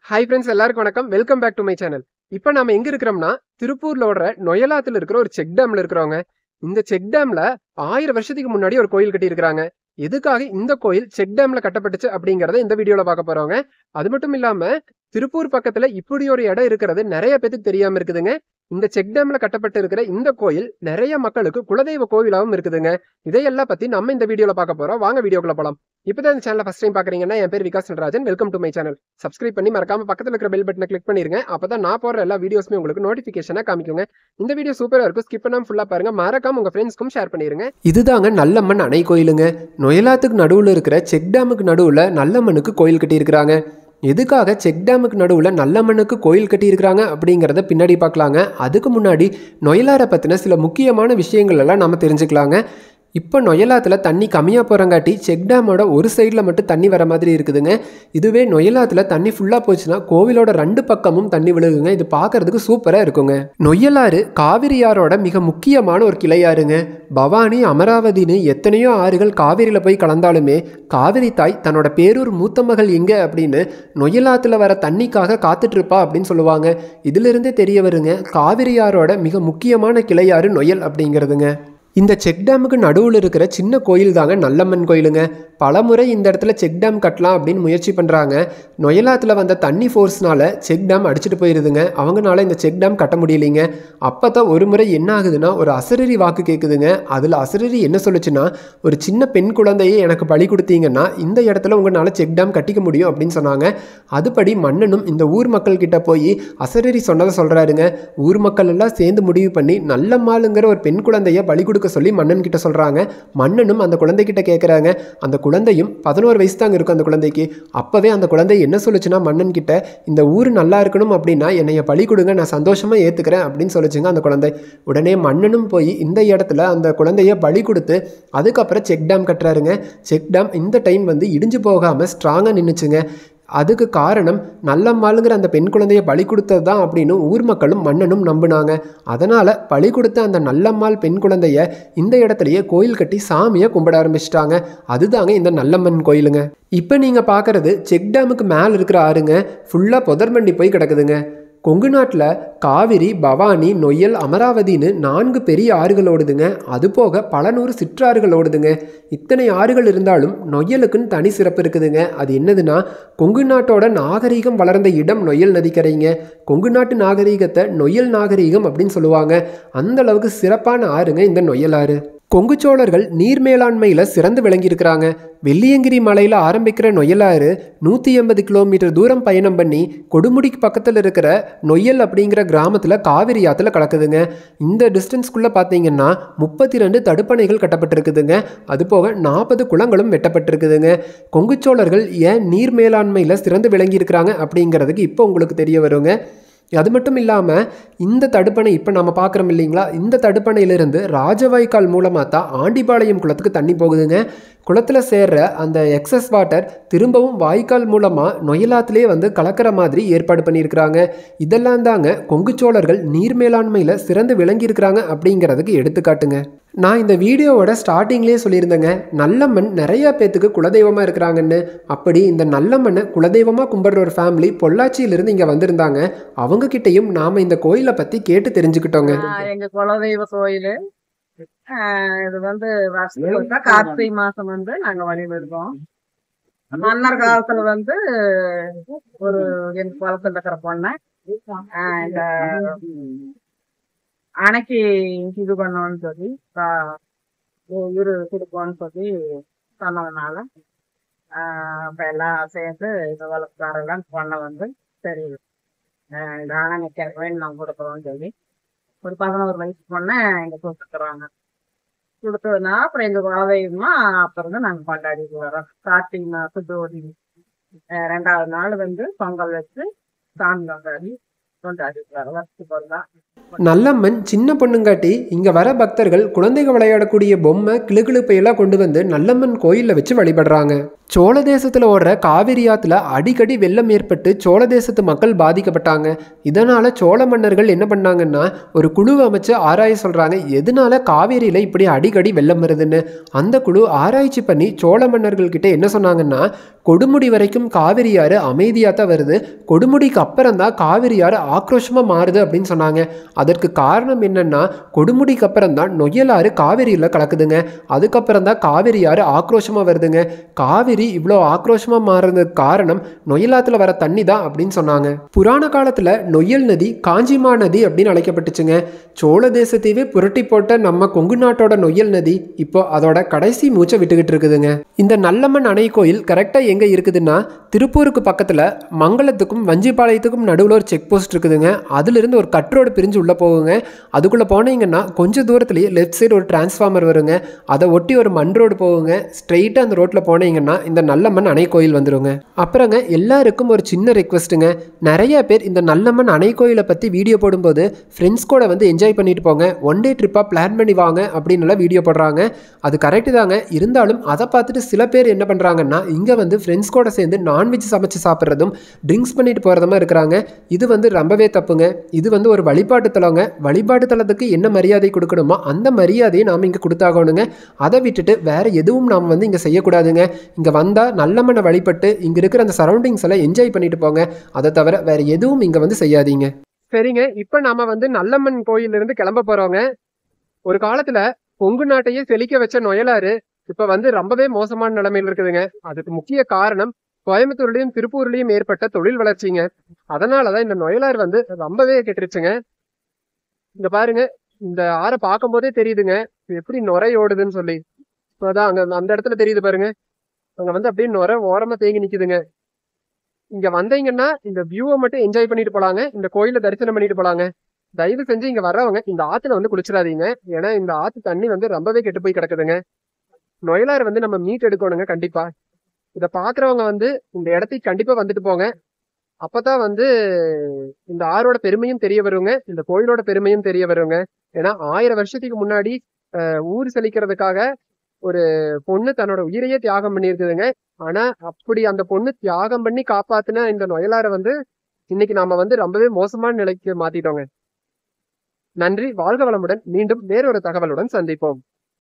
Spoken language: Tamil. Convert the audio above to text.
ஹாய் ஃப்ரெண்ட்ஸ் எல்லாருக்கும் வணக்கம் welcome back to my channel இப்போ நாம எங்க இருக்கிறோம்னா திருப்பூர்ல ஓடுற நொயலாத்துல இருக்கிற ஒரு செக் டேம்ல இருக்கிறவங்க இந்த செக் டேம்ல ஆயிரம் வருஷத்துக்கு முன்னாடி ஒரு கோயில் கட்டியிருக்கிறாங்க எதுக்காக இந்த கோயில் செக் டேம்ல கட்டப்பட்டுச்சு அப்படிங்கறத இந்த வீடியோல பார்க்க போறவங்க அது மட்டும் இல்லாம திருப்பூர் பக்கத்துல இப்படி ஒரு இடம் இருக்கிறது நிறைய பேத்துக்கு தெரியாம இருக்குதுங்க இந்த செக் டேம்ல கட்டப்பட்டு இருக்கிற இந்த கோயில் நிறைய மக்களுக்கு குலதெய்வ கோவிலாவும் இருக்குதுங்க இதையெல்லாம் பத்தி நம்ம இந்த வீடியோல பார்க்க போறோம் வாங்க வீடியோக்குள்ள போலாம் இப்பதான் இந்த சேனலை ஃபர்ஸ்ட் டைம் பாக்குறீங்கன்னா என் பேர் Vikas Natarajan welcome to my channel subscribe பண்ணி மறக்காம பக்கத்துல இருக்கிற பெல் பட்டனை கிளிக் பண்ணிருங்க அப்பதான் நான் போடுற எல்லா வீடியோஸ்மே உங்களுக்கு நோட்டிபிகேஷனா காமிக்குங்க இந்த வீடியோ சூப்பரா இருக்கும் ஸ்கிப் பண்ணாம ஃபுல்லா பாருங்க மறக்காம உங்க ஃப்ரெண்ட்ஸ்க்கும் ஷேர் பண்ணிருங்க இதுதாங்க நல்லம்மன் அணை கோயிலுங்க நொயலாத்துக்கு நடுவுல இருக்கிற செக் டேமுக்கு நடுவுல நல்லம்மனுக்கு கோயில் கட்டியிருக்கிறாங்க எதுக்காக செக் டேமுக்கு நடுவில் நல்லம்மனுக்கு கோயில் கட்டியிருக்கிறாங்க அப்படிங்கிறத பின்னாடி பார்க்கலாங்க அதுக்கு முன்னாடி நொயலாரை பற்றின சில முக்கியமான விஷயங்கள் எல்லாம் நம்ம தெரிஞ்சுக்கலாங்க இப்போ நொயலாத்தில் தண்ணி கம்மியாக போகிறங்காட்டி செக் டேமோட ஒரு சைடில் மட்டும் தண்ணி வர மாதிரி இருக்குதுங்க இதுவே நொயலாத்தில் தண்ணி ஃபுல்லாக போச்சுன்னா கோவிலோட ரெண்டு பக்கமும் தண்ணி விழுகுங்க இது பார்க்கறதுக்கு சூப்பராக இருக்குங்க நொய்யலாறு காவிரியாரோட மிக முக்கியமான ஒரு கிளையாறுங்க பவானி அமராவதின்னு எத்தனையோ ஆறுகள் காவிரியில் போய் கலந்தாலுமே காவிரி தாய் தன்னோட பேரூர் மூத்த மகள் எங்கே அப்படின்னு நொய்யலாத்தில் வர தண்ணிக்காக காத்துட்டு இருப்பா அப்படின்னு சொல்லுவாங்க இதிலிருந்தே தெரிய வருங்க காவிரியாரோட மிக முக்கியமான கிளையாறு நொயல் அப்படிங்கிறதுங்க இந்த செக் டேமுக்கு நடுவில் இருக்கிற சின்ன கோயில் தாங்க நல்லம்மன் கோயிலுங்க பலமுறை இந்த இடத்துல செக் டேம் கட்டலாம் அப்படின்னு முயற்சி பண்ணுறாங்க நொயலாத்தில் வந்த தண்ணி ஃபோர்ஸ்னால செக் டேம் அடிச்சுட்டு போயிருதுங்க அவங்கனால இந்த செக் டேம் கட்ட முடியலைங்க அப்போ தான் ஒரு முறை என்ன ஆகுதுன்னா ஒரு அசரரி வாக்கு கேட்குதுங்க அதில் அசரரி என்ன சொல்லுச்சுன்னா ஒரு சின்ன பெண் குழந்தையை எனக்கு பலி கொடுத்தீங்கன்னா இந்த இடத்துல உங்களால் செக் டேம் கட்டிக்க முடியும் அப்படின்னு சொன்னாங்க அதுபடி மன்னனும் இந்த ஊர் மக்கள் கிட்ட போய் அசரரி சொன்னதை சொல்கிறாருங்க ஊர் மக்கள் எல்லாம் சேர்ந்து முடிவு பண்ணி நல்லம்மாளுங்கிற ஒரு பெண் குழந்தைய பலி கொடுக்க சொல்லி மன்னன் கிட்ட சொல்கிறாங்க மன்னனும் அந்த குழந்தைகிட்ட கேட்குறாங்க அந்த குழந்தையும் பதினோரு வயசு தாங்க இருக்கும் அந்த குழந்தைக்கு அப்போவே அந்த குழந்தை என்ன சொல்லுச்சுன்னா மன்னன் கிட்ட இந்த ஊர் நல்லா இருக்கணும் அப்படின்னா என்னைய பலி கொடுங்க நான் சந்தோஷமாக ஏற்றுக்கிறேன் அப்படின்னு சொல்லுச்சுங்க அந்த குழந்தை உடனே மன்னனும் போய் இந்த இடத்துல அந்த குழந்தைய பலி கொடுத்து அதுக்கப்புறம் செக் டேம் கட்டுறாருங்க செக் டேம் இந்த டைம் வந்து இடிஞ்சு போகாமல் ஸ்ட்ராங்காக நின்றுச்சுங்க அதுக்கு காரணம் நல்லம்மாளுங்கிற அந்த பெண் குழந்தைய பலி கொடுத்தது தான் அப்படின்னு ஊர் மக்களும் மன்னனும் நம்பினாங்க அதனால் பலி கொடுத்த அந்த நல்லம்மாள் பெண் குழந்தைய இந்த இடத்துலையே கோயில் கட்டி சாமியை கும்பிட ஆரம்பிச்சிட்டாங்க அதுதாங்க இந்த நல்லம்மன் கோயிலுங்க இப்போ நீங்கள் பார்க்குறது செக் டேமுக்கு மேலே இருக்கிற ஆறுங்க ஃபுல்லாக புதர்மண்டி போய் கிடக்குதுங்க கொங்கு நாட்டில் காவிரி பவானி நொய்யல் அமராவதின்னு நான்கு பெரிய ஆறுகள் ஓடுதுங்க அது போக பல நூறு சிற்றாறுகள் ஓடுதுங்க இத்தனை ஆறுகள் இருந்தாலும் நொய்யலுக்குன்னு தனி சிறப்பு இருக்குதுங்க அது என்னதுன்னா கொங்கு நாட்டோட நாகரீகம் வளர்ந்த இடம் நொய்யல் நதிக்கரைங்க கொங்கு நாட்டு நாகரீகத்தை நொய்யல் நாகரீகம் அப்படின்னு சொல்லுவாங்க அந்த அளவுக்கு சிறப்பான ஆறுங்க இந்த நொய்யல் ஆறு கொங்கு சோழர்கள் நீர் மேலாண்மையில் சிறந்து விளங்கியிருக்கிறாங்க வெள்ளியங்கிரி மலையில் ஆரம்பிக்கிற நொய்யலாறு நூற்றி எண்பது கிலோமீட்டர் தூரம் பயணம் பண்ணி கொடுமுடிக்கு பக்கத்தில் இருக்கிற நொய்யல் அப்படிங்கிற கிராமத்தில் காவிரி ஆற்றுல கலக்குதுங்க இந்த டிஸ்டன்ஸ்குள்ளே பார்த்தீங்கன்னா முப்பத்தி ரெண்டு தடுப்பணைகள் கட்டப்பட்டிருக்குதுங்க அது போக நாற்பது குளங்களும் வெட்டப்பட்டிருக்குதுங்க கொங்கு சோழர்கள் ஏன் நீர் மேலாண்மையில் சிறந்து விளங்கியிருக்கிறாங்க அப்படிங்கிறதுக்கு இப்போ உங்களுக்கு தெரிய வருங்க அது மட்டும் இல்லாமல் இந்த தடுப்பணை இப்போ நம்ம பார்க்குறோம் இல்லைங்களா இந்த தடுப்பணையிலிருந்து ராஜவாய்க்கால் மூலமாக தான் ஆண்டிபாளையம் குளத்துக்கு தண்ணி போகுதுங்க குளத்தில் சேர்ற அந்த எக்ஸஸ் வாட்டர் திரும்பவும் வாய்க்கால் மூலமாக நொயலாத்திலே வந்து கலக்கிற மாதிரி ஏற்பாடு பண்ணியிருக்கிறாங்க இதெல்லாம் தாங்க கொங்கு சோழர்கள் நீர் மேலாண்மையில் சிறந்து விளங்கியிருக்கிறாங்க அப்படிங்கிறதுக்கு எடுத்துக்காட்டுங்க நான் இந்த வீடியோவோட ஸ்டார்டிங்லேயே சொல்லியிருந்தேங்க நல்லம்மன் நிறைய பேத்துக்கு குலதெய்வமாக இருக்கிறாங்கன்னு அப்படி இந்த நல்லம்மனை குலதெய்வமாக கும்பிட்ற ஒரு ஃபேமிலி பொள்ளாச்சியிலிருந்து இங்கே வந்திருந்தாங்க அவங்க கிட்டேயும் நாம் இந்த கோயிலை பற்றி கேட்டு தெரிஞ்சுக்கிட்டோங்க ஆஹ் எங்க குலதெய்வ கோயிலு ஆஹ் இது வந்து வருஷத்துக்கு ஒருக்கா கார்த்திகை மாசம் வந்து நாங்க வழிபடுறோம் மன்னர் காலத்துல வந்து ஒரு எங்க குளத்துல இருக்கிற பொண்ணை ஆஹ் இந்த அணைக்கு இது பண்ணோம்னு சொல்லி ஆஹ் இரு கொடுப்போம்னு சொல்லி சொன்னதுனால ஆஹ் இப்ப எல்லாம் சேர்ந்து இந்த வளர்க்காரெல்லாம் பொண்ணை வந்து சரி ஆஹ் இந்த அணைக்கு வேணும் நாங்க கொடுக்குறோம்னு சொல்லி ஒரு பதினோரு வயசு பொண்ணை எங்க கொடுத்துருக்குறாங்க கொடுத்ததுனா அப்புறம் எங்க குலதெய்வமா அப்புறம் தான் நாங்க கொண்டாடிட்டு வரோம் கார்த்திகை மாசம் ஜோதி அஹ் ரெண்டாவது நாள் வந்து பொங்கல் வச்சு சாமி கொண்டாடி கொண்டாடிட்டு வரோம் வருஷத்துக்கு ஒரு தான் நல்லம்மன் சின்ன பொண்ணுங்காட்டி இங்க வர பக்தர்கள் குழந்தைகள் விளையாடக்கூடிய பொம்மை கிளுகிழுப்பையெல்லாம் கொண்டு வந்து நல்லம்மன் கோயில்ல வச்சு வழிபடுறாங்க சோழ தேசத்துல ஓடுற காவிரி ஆத்துல அடிக்கடி வெள்ளம் ஏற்பட்டு சோழ தேசத்து மக்கள் பாதிக்கப்பட்டாங்க இதனால சோழ மன்னர்கள் என்ன பண்ணாங்கன்னா ஒரு குழு அமைச்சு ஆராய சொல்றாங்க எதனால காவேரியில இப்படி அடிக்கடி வெள்ளம் வருதுன்னு அந்த குழு ஆராய்ச்சி பண்ணி சோழ மன்னர்கள் கிட்ட என்ன சொன்னாங்கன்னா கொடுமுடி வரைக்கும் காவிரி ஆறு அமைதியாக தான் வருது கொடுமுடிக்கு அப்புறம் தான் காவிரி ஆறு ஆக்ரோஷமாக மாறுது அப்படின்னு சொன்னாங்க அதற்கு காரணம் என்னன்னா கொடுமுடிக்கு அப்புறம் தான் நொய்யல் ஆறு காவிரியில் கலக்குதுங்க அதுக்கப்புறம் தான் காவிரி ஆறு ஆக்ரோஷமாக வருதுங்க காவிரி இவ்வளோ ஆக்ரோஷமாக மாறுறதுக்கு காரணம் நொய்யலாத்துல வர தண்ணி தான் அப்படின்னு சொன்னாங்க புராண காலத்தில் நொய்யல் நதி காஞ்சிமா நதி அப்படின்னு அழைக்கப்பட்டுச்சுங்க சோழ தேசத்தையே புரட்டி போட்ட நம்ம கொங்கு நாட்டோட நொய்யல் நதி இப்போ அதோட கடைசி மூச்சை விட்டுக்கிட்டு இருக்குதுங்க இந்த நல்லம்மன் அணை கோயில் கரெக்டாக எங்கே இருக்குதுன்னா திருப்பூருக்கு பக்கத்தில் மங்களத்துக்கும் வஞ்சிபாளையத்துக்கும் நடுவில் ஒரு செக் போஸ்ட் இருக்குதுங்க அதுலேருந்து ஒரு கட் ரோடு பிரிஞ்சு உள்ளே போகுங்க அதுக்குள்ளே போனீங்கன்னா கொஞ்சம் தூரத்துலேயே லெஃப்ட் சைடு ஒரு டிரான்ஸ்ஃபார்மர் வருங்க அதை ஒட்டி ஒரு மண் ரோடு போகுங்க ஸ்ட்ரெயிட்டாக அந்த ரோட்டில் போனீங்கன்னா இந்த நல்லம்மன் அணை கோயில் வந்துருங்க அப்புறங்க எல்லாருக்கும் ஒரு சின்ன ரெக்வஸ்ட்டுங்க நிறைய பேர் இந்த நல்லம்மன் அணை கோயிலை பற்றி வீடியோ போடும்போது ஃப்ரெண்ட்ஸ் கூட வந்து என்ஜாய் பண்ணிட்டு போங்க ஒன் டே ட்ரிப்பாக பிளான் பண்ணி வாங்க அப்படின்னு எல்லாம் வீடியோ போடுறாங்க அது கரெக்டு தாங்க இருந்தாலும் அதை பார்த்துட்டு சில பேர் என்ன பண்ணுறாங்கன்னா இங்கே வந்து ஃப்ரெண்ட்ஸ் கூட சேர்ந்து நான்வெஜ் சமைச்சு சாப்பிட்றதும் ட்ரிங்க்ஸ் பண்ணிட்டு போகிறதுமா இருக்கிறாங்க இது வந்து ரொம்பவே தப்புங்க இது வந்து ஒரு வழிபாட்டு தலங்க வழிபாட்டு தலத்துக்கு என்ன மரியாதை கொடுக்கணுமோ அந்த மரியாதையை நாம் இங்கே கொடுத்தாகணுங்க அதை விட்டுட்டு வேற எதுவும் நாம் வந்து இங்கே செய்யக்கூடாதுங்க இங்கே வந்தால் நல்லமனை வழிபட்டு இங்கே இருக்கிற அந்த சரௌண்டிங்ஸ் எல்லாம் என்ஜாய் பண்ணிட்டு போங்க அதை தவிர வேற எதுவும் இங்கே வந்து செய்யாதீங்க சரிங்க இப்போ நாம வந்து நல்லம்மன் கோயிலிருந்து கிளம்ப போறோங்க ஒரு காலத்துல கொங்கு நாட்டையே செழிக்க வச்ச நொயலாறு இப்ப வந்து ரொம்பவே மோசமான நிலைமையில் இருக்குதுங்க அதுக்கு முக்கிய காரணம் கோயம்புத்தூர்லயும் திருப்பூர்லயும் ஏற்பட்ட தொழில் வளர்ச்சிங்க அதனாலதான் இந்த நொயலாறு வந்து ரொம்பவே கெட்டுருச்சுங்க இங்க பாருங்க இந்த ஆறை பார்க்கும் போதே தெரியுதுங்க இது எப்படி நுரை ஓடுதுன்னு சொல்லி இப்போதான் அங்க அந்த இடத்துல தெரியுது பாருங்க அங்க வந்து அப்படியே நுரை ஓரமா தேங்கி நிக்குதுங்க இங்க வந்தீங்கன்னா இந்த வியூவை மட்டும் என்ஜாய் பண்ணிட்டு போலாங்க இந்த கோயில தரிசனம் பண்ணிட்டு போலாங்க தயவு செஞ்சு இங்க வர்றவங்க இந்த ஆத்துல வந்து குளிச்சிடாதீங்க ஏன்னா இந்த ஆத்து தண்ணி வந்து ரொம்பவே கெட்டு போய் கிடக்குதுங்க நொயலாறு வந்து நம்ம மீட் எடுக்கணுங்க கண்டிப்பா இதை பாக்குறவங்க வந்து இந்த இடத்துக்கு கண்டிப்பா வந்துட்டு போங்க அப்பதான் வந்து இந்த ஆறோட பெருமையும் தெரிய வருங்க இந்த கோயிலோட பெருமையும் தெரிய வருங்க ஏன்னா ஆயிரம் வருஷத்துக்கு முன்னாடி அஹ், ஊர் செழிக்கிறதுக்காக ஒரு பொண்ணு தன்னோட உயிரையே தியாகம் பண்ணியிருக்குதுங்க ஆனா அப்படி அந்த பொண்ணு தியாகம் பண்ணி காப்பாத்தின இந்த நொயலாரை வந்து இன்னைக்கு நாம வந்து ரொம்பவே மோசமான நிலைக்கு மாத்திட்டோங்க நன்றி வாழ்க வளமுடன் மீண்டும் வேறொரு தகவலுடன் சந்திப்போம்